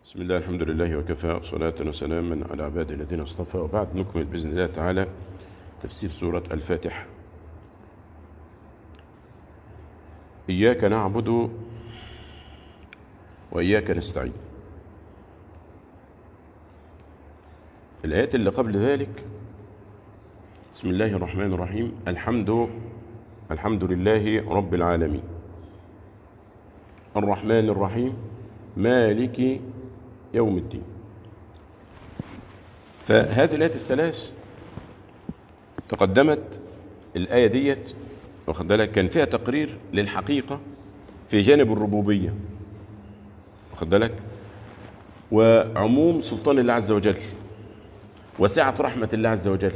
بسم الله الحمد لله وكفى وصلاة وسلاما على عباده الذين اصطفى وبعد نكمل بإذن الله تعالى تفسير سورة الفاتحة إياك نعبد وإياك نستعين الآيات اللي قبل ذلك بسم الله الرحمن الرحيم الحمد الحمد لله رب العالمين الرحمن الرحيم مالك يوم الدين فهذه الآيات الثلاث تقدمت الآية ديت واخد بالك كان فيها تقرير للحقيقة في جانب الربوبية واخد بالك وعموم سلطان الله عز وجل وسعة رحمة الله عز وجل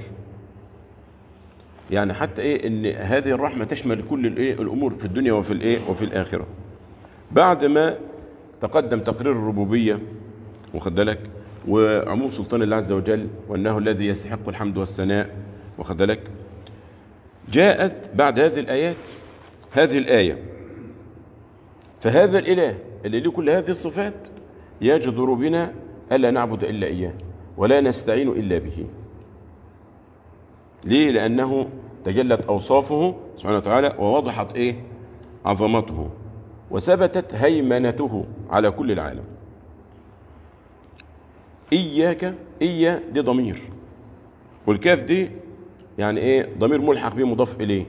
يعني حتى ايه ان هذه الرحمة تشمل كل الايه الامور في الدنيا وفي الايه وفي الاخرة بعد ما تقدم تقرير الربوبية واخد بالك وعموم سلطان الله عز وجل وانه الذي يستحق الحمد والثناء واخد بالك جاءت بعد هذه الايات هذه الايه فهذا الاله اللي له كل هذه الصفات يجدر بنا الا نعبد الا اياه ولا نستعين الا به ليه لانه تجلت اوصافه سبحانه وتعالى ووضحت ايه عظمته وثبتت هيمنته على كل العالم إياك إيا دي ضمير والكاف دي يعني إيه ضمير ملحق به مضاف إليه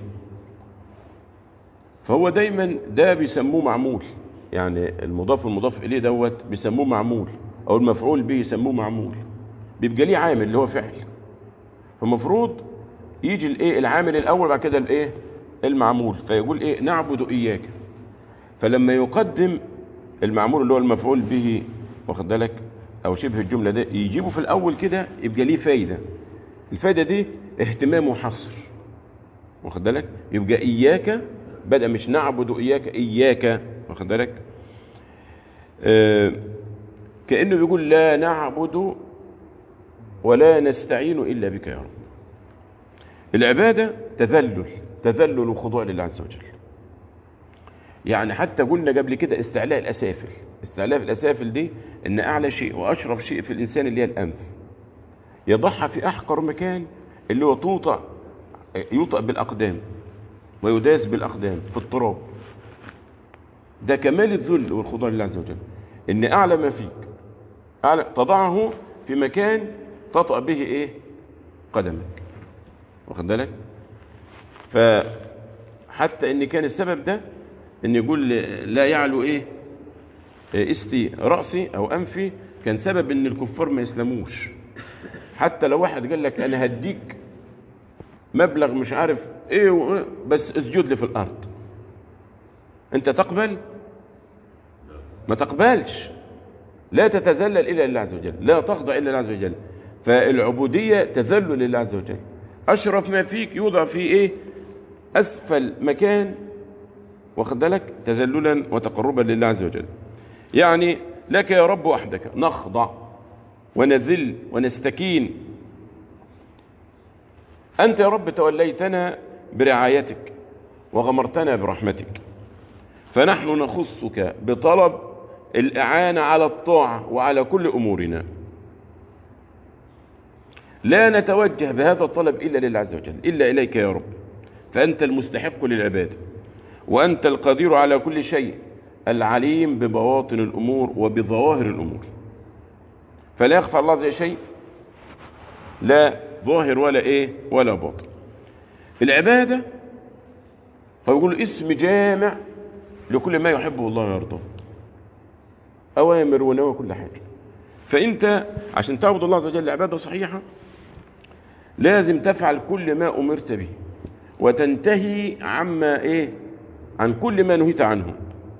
فهو دايما ده بيسموه معمول يعني المضاف والمضاف إليه دوت بيسموه معمول أو المفعول به يسموه معمول بيبقى ليه عامل اللي هو فعل فالمفروض يجي الايه العامل الاول بعد كده الايه المعمول فيقول ايه نعبد اياك فلما يقدم المعمول اللي هو المفعول به واخد بالك او شبه الجمله ده يجيبه في الاول كده يبقى ليه فايده الفايده دي اهتمام وحصر واخد بالك يبقى اياك بدا مش نعبد اياك اياك واخد بالك آه كانه بيقول لا نعبد ولا نستعين الا بك يا رب العباده تذلل تذلل وخضوع لله عز وجل يعني حتى قلنا قبل كده استعلاء الاسافل استعلاء الاسافل دي ان اعلى شيء واشرف شيء في الانسان اللي هي الانف يضعها في احقر مكان اللي هو توطأ يوطأ بالاقدام ويداس بالاقدام في التراب ده كمال الذل والخضوع لله عز وجل ان اعلى ما فيك أعلى تضعه في مكان تطأ به ايه قدمك واخد بالك فحتى ان كان السبب ده ان يقول لا يعلو ايه استي رأسي او انفي كان سبب ان الكفار ما يسلموش حتى لو واحد قال لك انا هديك مبلغ مش عارف ايه وإيه بس اسجد لي في الارض انت تقبل ما تقبلش لا تتذلل الا لله عز وجل لا تخضع الا لله عز وجل فالعبوديه تذلل لله عز وجل اشرف ما فيك يوضع في ايه اسفل مكان واخد بالك تذللا وتقربا لله عز وجل يعني لك يا رب وحدك نخضع ونذل ونستكين أنت يا رب توليتنا برعايتك وغمرتنا برحمتك فنحن نخصك بطلب الإعانة على الطاعة وعلى كل أمورنا لا نتوجه بهذا الطلب إلا لله عز وجل إلا إليك يا رب فأنت المستحق للعبادة وأنت القدير على كل شيء العليم ببواطن الأمور وبظواهر الأمور فلا يخفى الله زي شيء لا ظاهر ولا إيه ولا باطن العبادة هو يقول اسم جامع لكل ما يحبه الله ويرضاه أوامر ونوى كل حاجة فأنت عشان تعبد الله عز وجل عبادة صحيحة لازم تفعل كل ما أمرت به وتنتهي عما إيه عن كل ما نهيت عنه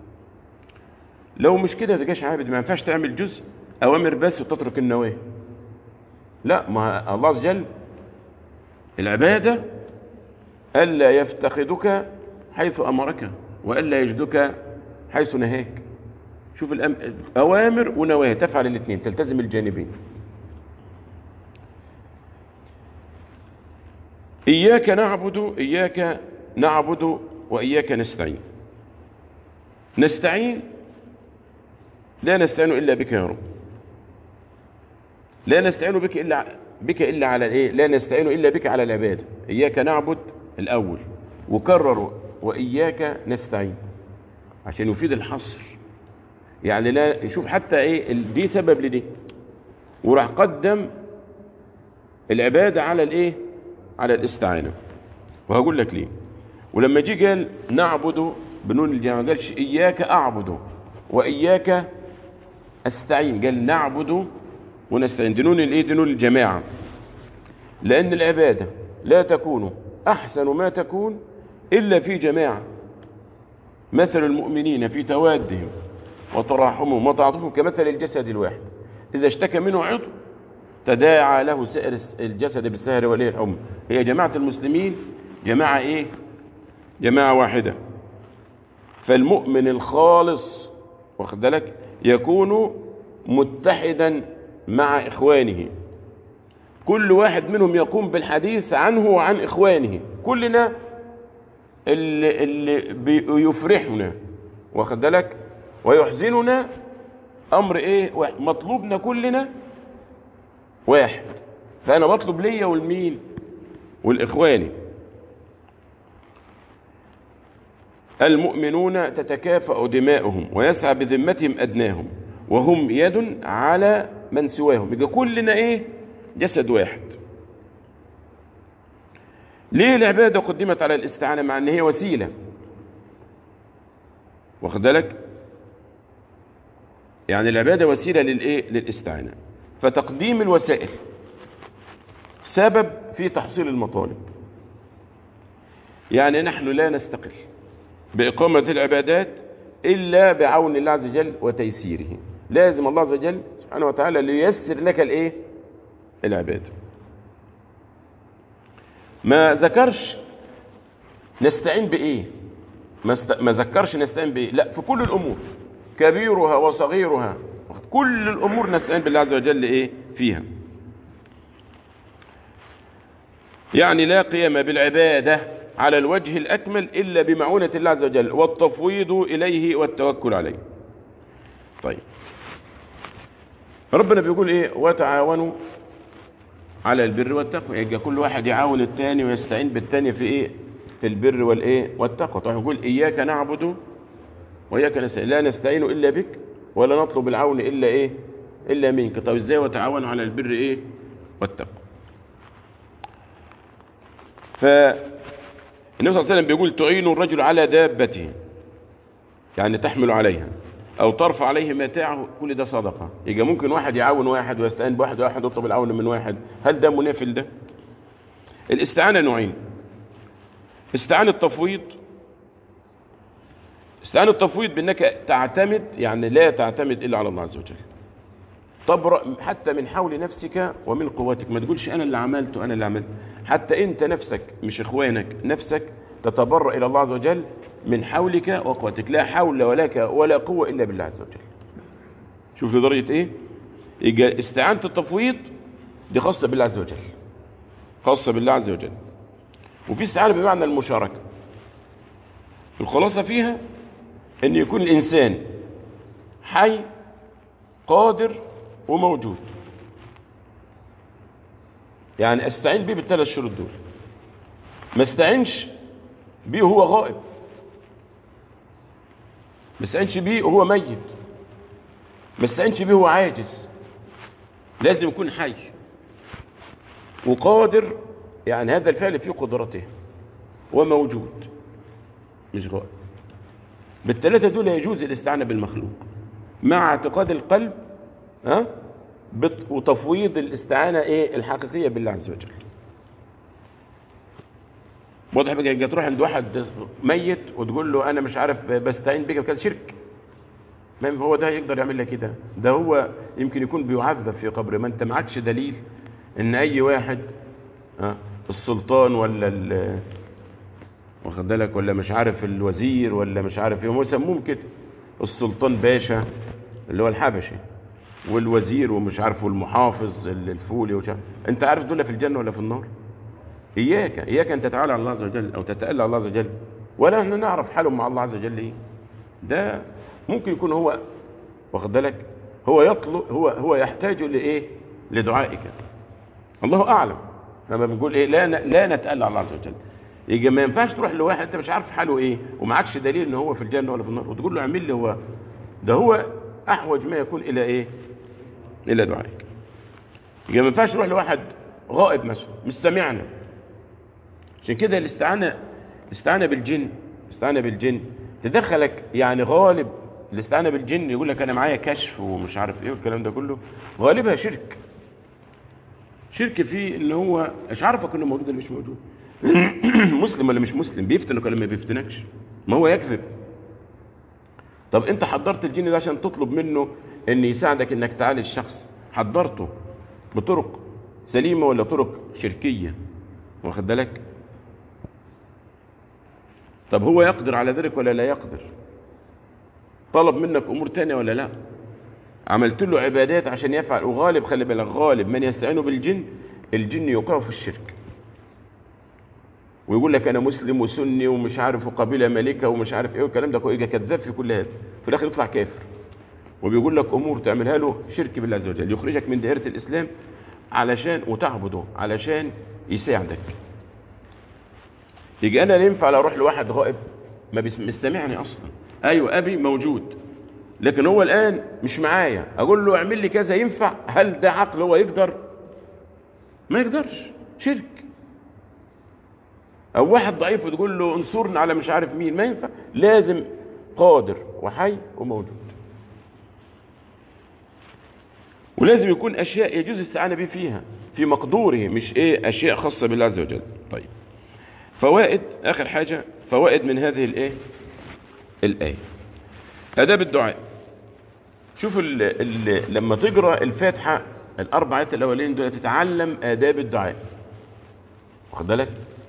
لو مش كده تبقاش عابد ما ينفعش تعمل جزء اوامر بس وتترك النواهي لا ما الله عز وجل العباده الا يفتقدك حيث امرك والا يجدك حيث نهاك شوف الأم... اوامر ونواهي تفعل الاثنين تلتزم الجانبين اياك نعبد اياك نعبد واياك نستعين نستعين لا نستعين إلا بك يا رب لا نستعين بك الا بك الا على الايه لا نستعين الا بك على العباده اياك نعبد الاول وكرروا واياك نستعين عشان يفيد الحصر يعني لا يشوف حتى ايه ال- دي سبب لدي وراح قدم العباده على الايه على الاستعانه وهقول لك ليه ولما جه قال نعبد بنون الجماعه ما قالش اياك اعبد واياك استعين قال نعبد ونستعين دي نون الايه دي نون الجماعه لان العباده لا تكون احسن ما تكون الا في جماعه مثل المؤمنين في توادهم وتراحمهم وتعاطفهم كمثل الجسد الواحد اذا اشتكى منه عضو تداعى له سائر الجسد بالسهر والايه الحمى هي جماعه المسلمين جماعه ايه جماعه واحده فالمؤمن الخالص واخد بالك يكون متحدا مع اخوانه كل واحد منهم يقوم بالحديث عنه وعن اخوانه كلنا اللي, اللي بيفرحنا واخد بالك ويحزننا امر ايه واحد مطلوبنا كلنا واحد فانا بطلب ليا والمين والاخواني المؤمنون تتكافأ دماؤهم ويسعى بذمتهم أدناهم وهم يد على من سواهم يبقى كلنا إيه جسد واحد ليه العبادة قدمت على الاستعانة مع أن هي وسيلة واخد بالك يعني العبادة وسيلة للإيه للاستعانة فتقديم الوسائل سبب في تحصيل المطالب يعني نحن لا نستقل بإقامة العبادات إلا بعون الله عز وجل وتيسيره لازم الله عز وجل سبحانه وتعالى لييسر لك الإيه العبادة ما ذكرش نستعين بإيه ما, است... ما ذكرش نستعين بإيه لا في كل الأمور كبيرها وصغيرها كل الأمور نستعين بالله عز وجل إيه فيها يعني لا قيام بالعبادة على الوجه الأكمل إلا بمعونة الله عز وجل والتفويض إليه والتوكل عليه طيب ربنا بيقول إيه وتعاونوا على البر والتقوى يبقى كل واحد يعاون الثاني ويستعين بالثاني في إيه في البر والإيه والتقوى طيب يقول إياك نعبد وإياك نستعين لا نستعين إلا بك ولا نطلب العون إلا إيه إلا منك طيب إزاي وتعاونوا على البر إيه والتقوى ف النبي صلى الله عليه وسلم بيقول تعين الرجل على دابته يعني تحمل عليها او ترفع عليه متاعه كل ده صدقه يبقى ممكن واحد يعاون واحد ويستعين بواحد واحد يطلب العون من واحد هل ده منافل ده الاستعانه نوعين استعانه التفويض استعانه التفويض بانك تعتمد يعني لا تعتمد الا على الله عز وجل تبرأ حتى من حول نفسك ومن قوتك ما تقولش انا اللي عملت وانا اللي عملت حتى انت نفسك مش اخوانك نفسك تتبرأ الى الله عز وجل من حولك وقوتك لا حول ولا ولا قوة الا بالله عز وجل شوف لدرجة ايه يبقى استعانة التفويض دي خاصة بالله عز وجل خاصة بالله عز وجل وفي استعانة بمعنى المشاركة الخلاصة فيها ان يكون الانسان حي قادر وموجود يعني استعين بيه بالثلاث شروط دول ما استعينش بيه وهو غائب ما استعينش بيه وهو ميت ما استعينش بيه وهو عاجز لازم يكون حي وقادر يعني هذا الفعل في قدرته وموجود مش غائب بالثلاثة دول يجوز الاستعانة بالمخلوق مع اعتقاد القلب ها وتفويض الاستعانة ايه الحقيقية بالله عز وجل واضح بقى تروح عند واحد ميت وتقول له انا مش عارف بستعين بك بكذا شرك ما هو ده يقدر يعمل لك كده ده هو يمكن يكون بيعذب في قبره ما انت معكش دليل ان اي واحد ها السلطان ولا واخد بالك ولا مش عارف الوزير ولا مش عارف ايه هم يسموهم كده السلطان باشا اللي هو الحبشي والوزير ومش عارف والمحافظ الفولي وش انت عارف دول في الجنه ولا في النار اياك اياك ان تتعالى على الله عز وجل او تتألى على الله عز وجل ولا ان نعرف حالهم مع الله عز وجل ايه ده ممكن يكون هو واخد بالك هو يطلب هو هو يحتاج لايه لدعائك الله اعلم لما بنقول ايه لا ن- لا نتألى على الله عز وجل يجي ما ينفعش تروح لواحد انت مش عارف حاله ايه ومعكش دليل ان هو في الجنه ولا في النار وتقول له اعمل لي هو ده هو احوج ما يكون الى ايه الى دعائك يبقى ما ينفعش تروح لواحد غائب مثلا مش سامعنا عشان كده الاستعانه الاستعانه بالجن الاستعانه بالجن تدخلك يعني غالب الاستعانه بالجن يقول لك انا معايا كشف ومش عارف ايه والكلام ده كله غالبها شرك شرك فيه ان هو مش عارفك انه موجود ولا مش موجود مسلم ولا مش مسلم بيفتنك ولا ما بيفتنكش ما هو يكذب طب انت حضرت الجن ده عشان تطلب منه ان يساعدك انك تعالج شخص حضرته بطرق سليمه ولا طرق شركيه واخد بالك طب هو يقدر على ذلك ولا لا يقدر طلب منك امور تانية ولا لا عملت له عبادات عشان يفعل وغالب خلي بالك غالب من يستعين بالجن الجن يوقعه في الشرك ويقول لك انا مسلم وسني ومش عارف وقبيله ملكه ومش عارف ايه والكلام ده يبقى كذاب في كل هذا في الاخر يطلع كافر وبيقول لك امور تعملها له شرك بالله عز وجل يخرجك من دائره الاسلام علشان وتعبده علشان يساعدك يجي انا لا ينفع لا اروح لواحد غائب ما بيس- مش سامعني اصلا ايوه ابي موجود لكن هو الان مش معايا اقول له اعمل لي كذا ينفع هل ده عقل هو يقدر ما يقدرش شرك او واحد ضعيف وتقول له انصرنا على مش عارف مين ما ينفع لازم قادر وحي وموجود ولازم يكون اشياء يجوز الاستعانه به فيها في مقدوره مش ايه اشياء خاصه بالله عز وجل طيب فوائد اخر حاجه فوائد من هذه الايه الايه اداب الدعاء شوف ال ال لما تقرا الفاتحه الاربع ايات الاولين دول تتعلم اداب الدعاء واخد بالك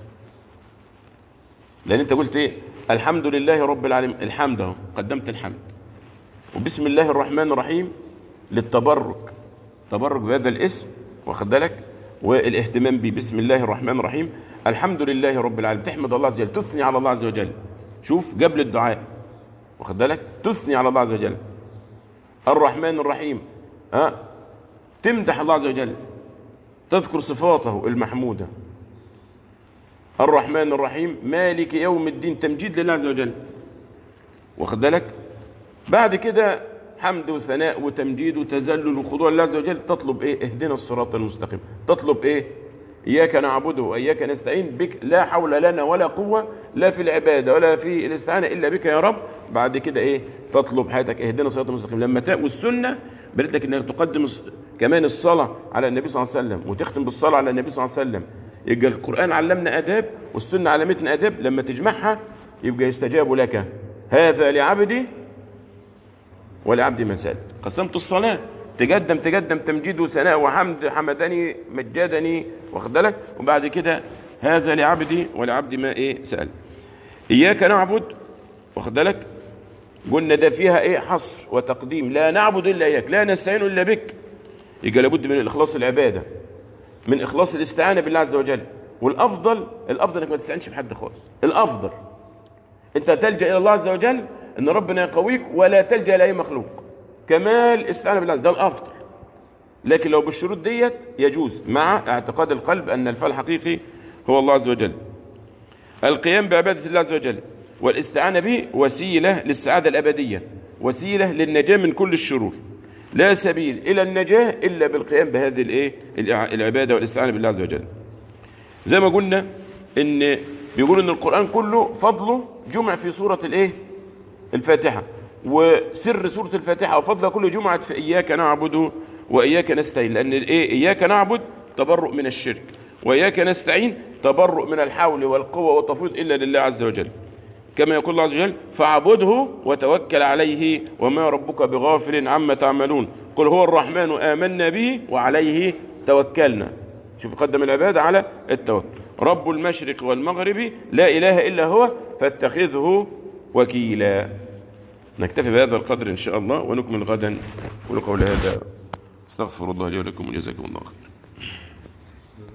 لان انت قلت ايه الحمد لله رب العالمين الحمد اهو قدمت الحمد وبسم الله الرحمن الرحيم للتبرك تبرك بهذا الاسم واخد بالك والاهتمام به بسم الله الرحمن الرحيم الحمد لله رب العالمين تحمد الله عز وجل تثني على الله عز وجل شوف قبل الدعاء واخد بالك تثني على الله عز وجل الرحمن الرحيم ها تمدح الله عز وجل تذكر صفاته المحموده الرحمن الرحيم مالك يوم الدين تمجيد لله عز وجل واخد بالك بعد كده حمد وثناء وتمجيد وتذلل وخضوع لله عز وجل تطلب ايه اهدنا الصراط المستقيم تطلب ايه اياك نعبد واياك نستعين بك لا حول لنا ولا قوه لا في العباده ولا في الاستعانه الا بك يا رب بعد كده ايه تطلب حياتك اهدنا الصراط المستقيم لما تاء والسنه بريت لك انك تقدم الص- كمان الصلاه على النبي صلى الله عليه وسلم وتختم بالصلاه على النبي صلى الله عليه وسلم يبقى القران علمنا اداب والسنه علمتنا اداب لما تجمعها يبقى يستجاب لك هذا لعبدي ولعبد ما سأل قسمت الصلاة تقدم تقدم تمجيد وثناء وحمد حمدني مجدني واخد بالك وبعد كده هذا لعبدي ولعبد ما ايه سأل إياك نعبد واخد بالك قلنا ده فيها ايه حصر وتقديم لا نعبد الا اياك لا نستعين الا بك يبقى لابد من الاخلاص العباده من اخلاص الاستعانه بالله عز وجل والافضل الافضل انك ما تستعينش بحد خالص الافضل انت تلجا الى الله عز وجل ان ربنا يقويك ولا تلجا الى اي مخلوق كمال استعانه بالله ده الافضل لكن لو بالشروط ديت يجوز مع اعتقاد القلب ان الفعل الحقيقي هو الله عز وجل القيام بعباده الله عز وجل والاستعانه به وسيله للسعاده الابديه وسيله للنجاه من كل الشرور لا سبيل الى النجاه الا بالقيام بهذه الايه الع- العباده والاستعانه بالله عز وجل زي ما قلنا ان بيقول ان القران كله فضله جمع في سوره الايه الفاتحه وسر سوره الفاتحه وفضلها كله جمعت في اياك نعبد واياك نستعين لان الايه اياك نعبد تبرؤ من الشرك واياك نستعين تبرؤ من الحول والقوه والتفويض الا لله عز وجل كما يقول الله عز وجل فاعبده وتوكل عليه وما ربك بغافل عما تعملون قل هو الرحمن آمنا به وعليه توكلنا شوف قدم العبادة على التوكل رب المشرق والمغرب لا إله إلا هو فاتخذه وكيلا نكتفي بهذا القدر إن شاء الله ونكمل غدا ونقول هذا استغفر الله لي ولكم وجزاكم الله خير